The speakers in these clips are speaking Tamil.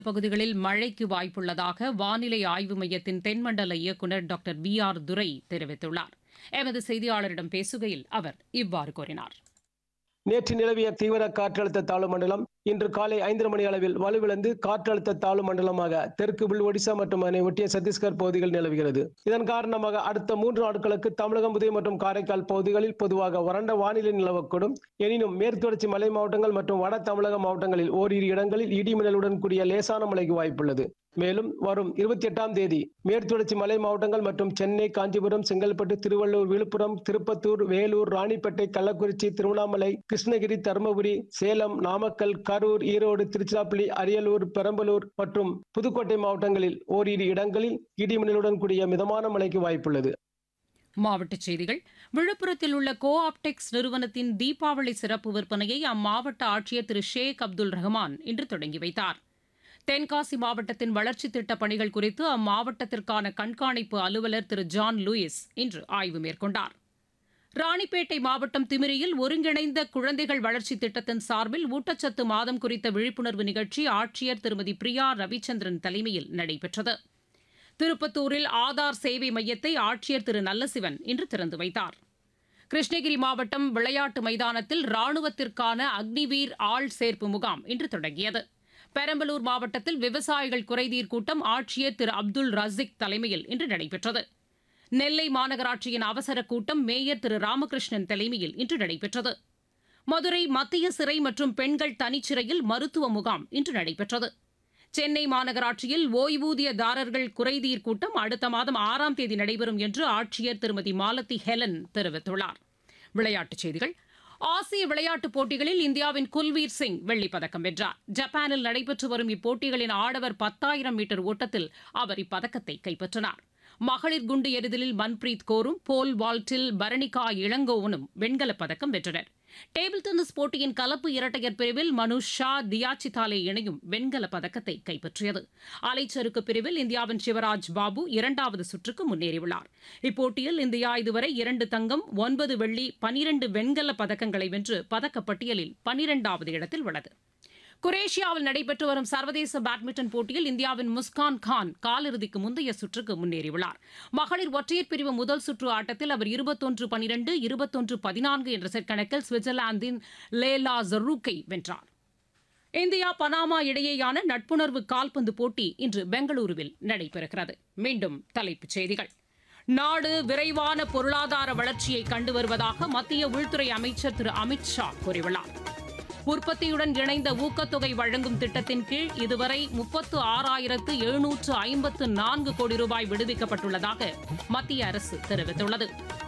பகுதிகளில் மழைக்கு வாய்ப்புள்ளதாக வானிலை ஆய்வு மையத்தின் தென்மண்டல இயக்குநர் டாக்டர் பி ஆர் துரை தெரிவித்துள்ளார் எமது செய்தியாளரிடம் பேசுகையில் அவர் இவ்வாறு கூறினார் நேற்று நிலவிய தீவிர காற்றழுத்த தாழ்வு மண்டலம் இன்று காலை ஐந்தரை மணி அளவில் வலுவிழந்து காற்றழுத்த தாழ்வு மண்டலமாக தெற்கு உள் ஒடிசா மற்றும் அதனை ஒட்டிய சத்தீஸ்கர் பகுதிகள் நிலவுகிறது இதன் காரணமாக அடுத்த மூன்று நாட்களுக்கு தமிழகம் புதுவை மற்றும் காரைக்கால் பகுதிகளில் பொதுவாக வறண்ட வானிலை நிலவக்கூடும் எனினும் மேற்கு தொடர்ச்சி மலை மாவட்டங்கள் மற்றும் வட தமிழக மாவட்டங்களில் ஓரிரு இடங்களில் இடி மின்னலுடன் கூடிய லேசான மழைக்கு வாய்ப்புள்ளது மேலும் வரும் இருபத்தி எட்டாம் தேதி மேற்குத்தொடர்ச்சி மலை மாவட்டங்கள் மற்றும் சென்னை காஞ்சிபுரம் செங்கல்பட்டு திருவள்ளூர் விழுப்புரம் திருப்பத்தூர் வேலூர் ராணிப்பேட்டை கள்ளக்குறிச்சி திருவண்ணாமலை கிருஷ்ணகிரி தருமபுரி சேலம் நாமக்கல் கரூர் ஈரோடு திருச்சிராப்பள்ளி அரியலூர் பெரம்பலூர் மற்றும் புதுக்கோட்டை மாவட்டங்களில் ஓரிரு இடங்களில் இடிமின்னலுடன் கூடிய மிதமான மழைக்கு வாய்ப்புள்ளது மாவட்டச் செய்திகள் விழுப்புரத்தில் உள்ள கோ ஆப்டெக்ஸ் நிறுவனத்தின் தீபாவளி சிறப்பு விற்பனையை அம்மாவட்ட ஆட்சியர் திரு ஷேக் அப்துல் ரஹ்மான் இன்று தொடங்கி வைத்தார் தென்காசி மாவட்டத்தின் வளர்ச்சித் திட்டப் பணிகள் குறித்து அம்மாவட்டத்திற்கான கண்காணிப்பு அலுவலர் திரு ஜான் லூயிஸ் இன்று ஆய்வு மேற்கொண்டார் ராணிப்பேட்டை மாவட்டம் திமிரியில் ஒருங்கிணைந்த குழந்தைகள் வளர்ச்சித் திட்டத்தின் சார்பில் ஊட்டச்சத்து மாதம் குறித்த விழிப்புணர்வு நிகழ்ச்சி ஆட்சியர் திருமதி பிரியா ரவிச்சந்திரன் தலைமையில் நடைபெற்றது திருப்பத்தூரில் ஆதார் சேவை மையத்தை ஆட்சியர் திரு நல்லசிவன் இன்று திறந்து வைத்தார் கிருஷ்ணகிரி மாவட்டம் விளையாட்டு மைதானத்தில் ராணுவத்திற்கான அக்னிவீர் ஆள் சேர்ப்பு முகாம் இன்று தொடங்கியது பெரம்பலூர் மாவட்டத்தில் விவசாயிகள் குறைதீர் கூட்டம் ஆட்சியர் திரு அப்துல் ரசிக் தலைமையில் இன்று நடைபெற்றது நெல்லை மாநகராட்சியின் அவசர கூட்டம் மேயர் திரு ராமகிருஷ்ணன் தலைமையில் இன்று நடைபெற்றது மதுரை மத்திய சிறை மற்றும் பெண்கள் தனிச்சிறையில் மருத்துவ முகாம் இன்று நடைபெற்றது சென்னை மாநகராட்சியில் ஓய்வூதியதாரர்கள் குறைதீர் கூட்டம் அடுத்த மாதம் ஆறாம் தேதி நடைபெறும் என்று ஆட்சியர் திருமதி மாலதி ஹெலன் தெரிவித்துள்ளார் விளையாட்டுச் செய்திகள் ஆசிய விளையாட்டுப் போட்டிகளில் இந்தியாவின் குல்வீர் சிங் வெள்ளிப் பதக்கம் வென்றார் ஜப்பானில் நடைபெற்று வரும் இப்போட்டிகளின் ஆடவர் பத்தாயிரம் மீட்டர் ஓட்டத்தில் அவர் இப்பதக்கத்தை கைப்பற்றினார் மகளிர் குண்டு எறிதலில் மன்பிரீத் கோரும் போல் வால்ட்டில் பரணிகா இளங்கோவனும் வெண்கலப் பதக்கம் வென்றனர் டேபிள் டென்னிஸ் போட்டியின் கலப்பு இரட்டையர் பிரிவில் மனுஷ் ஷா தியாச்சிதாலே இணையும் வெண்கலப் பதக்கத்தை கைப்பற்றியது அலைச்சறுக்கு பிரிவில் இந்தியாவின் சிவராஜ் பாபு இரண்டாவது சுற்றுக்கு முன்னேறியுள்ளார் இப்போட்டியில் இந்தியா இதுவரை இரண்டு தங்கம் ஒன்பது வெள்ளி பனிரண்டு வெண்கலப் பதக்கங்களை வென்று பதக்கப்பட்டியலில் பனிரெண்டாவது இடத்தில் உள்ளது குரேஷியாவில் நடைபெற்று வரும் சர்வதேச பேட்மிண்டன் போட்டியில் இந்தியாவின் முஸ்கான் கான் காலிறுதிக்கு முந்தைய சுற்றுக்கு முன்னேறியுள்ளார் மகளிர் ஒற்றையர் பிரிவு முதல் சுற்று ஆட்டத்தில் அவர் இருபத்தொன்று பனிரெண்டு இருபத்தொன்று பதினான்கு என்ற செட் கணக்கில் சுவிட்சர்லாந்தின் லேலா ஜரூக்கை வென்றார் இந்தியா பனாமா இடையேயான நட்புணர்வு கால்பந்து போட்டி இன்று பெங்களூருவில் நடைபெறுகிறது மீண்டும் தலைப்புச் செய்திகள் நாடு விரைவான பொருளாதார வளர்ச்சியை கண்டு வருவதாக மத்திய உள்துறை அமைச்சர் திரு அமித் ஷா கூறியுள்ளார் உற்பத்தியுடன் இணைந்த ஊக்கத்தொகை வழங்கும் திட்டத்தின் கீழ் இதுவரை முப்பத்து ஆறாயிரத்து எழுநூற்று ஐம்பத்து நான்கு கோடி ரூபாய் விடுவிக்கப்பட்டுள்ளதாக மத்திய அரசு தெரிவித்துள்ளது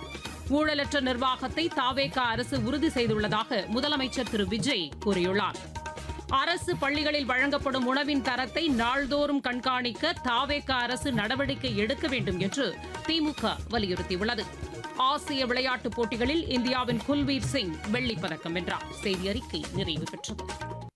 ஊழலற்ற நிர்வாகத்தை தாவேகா அரசு உறுதி செய்துள்ளதாக முதலமைச்சர் திரு விஜய் கூறியுள்ளார் அரசு பள்ளிகளில் வழங்கப்படும் உணவின் தரத்தை நாள்தோறும் கண்காணிக்க தாவேகா அரசு நடவடிக்கை எடுக்க வேண்டும் என்று திமுக வலியுறுத்தியுள்ளது ஆசிய விளையாட்டுப் போட்டிகளில் இந்தியாவின் குல்வீர் சிங் வெள்ளிப் பதக்கம் வென்றார் செய்தி அறிக்கை நிறைவு பெற்றது